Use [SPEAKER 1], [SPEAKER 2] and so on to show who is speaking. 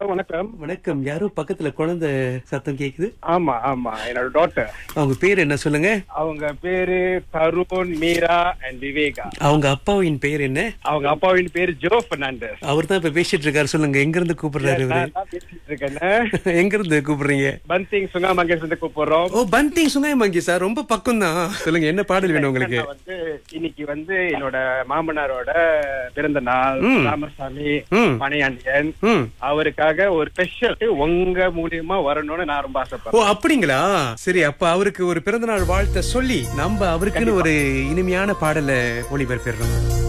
[SPEAKER 1] Hello வணக்கம்
[SPEAKER 2] வணக்கம் யாரோ பக்கத்துல குழந்தை சத்தம் கேக்குது
[SPEAKER 1] ஆமா ஆமா என்னோட டாட்டர்
[SPEAKER 2] அவங்க பேர் என்ன சொல்லுங்க
[SPEAKER 1] அவங்க பேரு தருண் மீரா அண்ட் விவேகா
[SPEAKER 2] அவங்க அப்பாவின் பேர் என்ன
[SPEAKER 1] அவங்க அப்பாவின் பேரு ஜோ பெர்னாண்டஸ்
[SPEAKER 2] அவர் தான் இப்ப பேசிட்டு இருக்காரு சொல்லுங்க எங்க இருந்து கூப்பிடுறாரு இவரு
[SPEAKER 1] நான் தான் பேசிட்டு இருக்கேன்
[SPEAKER 2] எங்க இருந்து கூப்பிடுறீங்க
[SPEAKER 1] பந்திங் சுங்காமங்கேஸ் வந்து கூப்பிடுறோம்
[SPEAKER 2] ஓ பந்திங் சுங்காய் மங்கி சார் ரொம்ப பக்கம் தான் சொல்லுங்க என்ன பாடல் வேணும் உங்களுக்கு
[SPEAKER 1] நான் வந்து இன்னைக்கு வந்து என்னோட மாமனாரோட பிறந்த நாள்
[SPEAKER 2] ம்.
[SPEAKER 1] ராமசாமி
[SPEAKER 2] ம்.
[SPEAKER 1] பணியாண்டியன்
[SPEAKER 2] ம்
[SPEAKER 1] அவருக்காக ஒரு ஸ்பெஷல் உங்க மூலியமா வரணும்னு நான் ரொம்ப
[SPEAKER 2] ஓ
[SPEAKER 1] ஆசைப்படுறேன்
[SPEAKER 2] அப்படிங்களா சரி அப்ப அவருக்கு ஒரு பிறந்தநாள் வாழ்த்த சொல்லி நம்ம அவருக்குன்னு ஒரு இனிமையான பாடலை ஒளிபரப்பிடுறோம்